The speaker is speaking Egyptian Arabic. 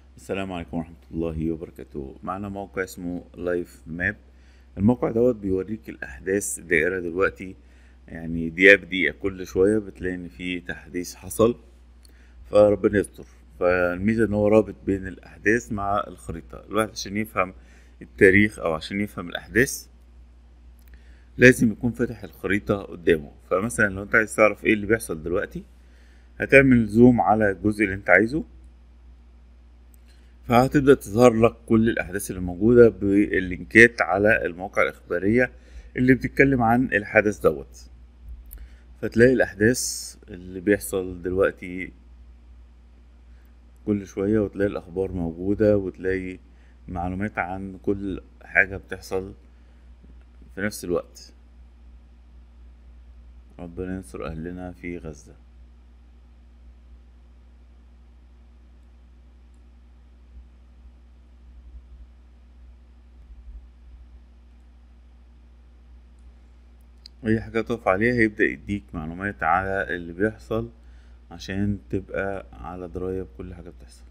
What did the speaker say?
السلام عليكم ورحمة الله وبركاته معنا موقع اسمه لايف ماب الموقع دوت بيوريك الأحداث الدائرة دلوقتي يعني دقيقة بدقيقة كل شوية بتلاقي إن في تحديث حصل فربنا يستر فالميزة إن هو رابط بين الأحداث مع الخريطة الواحد عشان يفهم التاريخ أو عشان يفهم الأحداث لازم يكون فاتح الخريطة قدامه فمثلا لو أنت عايز تعرف إيه اللي بيحصل دلوقتي هتعمل زوم على الجزء اللي أنت عايزه فهتبدأ تظهر لك كل الأحداث اللي موجودة باللينكات على المواقع الإخبارية اللي بتتكلم عن الحدث دوت فتلاقي الأحداث اللي بيحصل دلوقتي كل شوية وتلاقي الأخبار موجودة وتلاقي معلومات عن كل حاجة بتحصل في نفس الوقت ربنا ينصر أهلنا في غزة أي حاجة تقف عليها هيبدأ يديك معلومات على اللي بيحصل عشان تبقى على دراية بكل حاجة بتحصل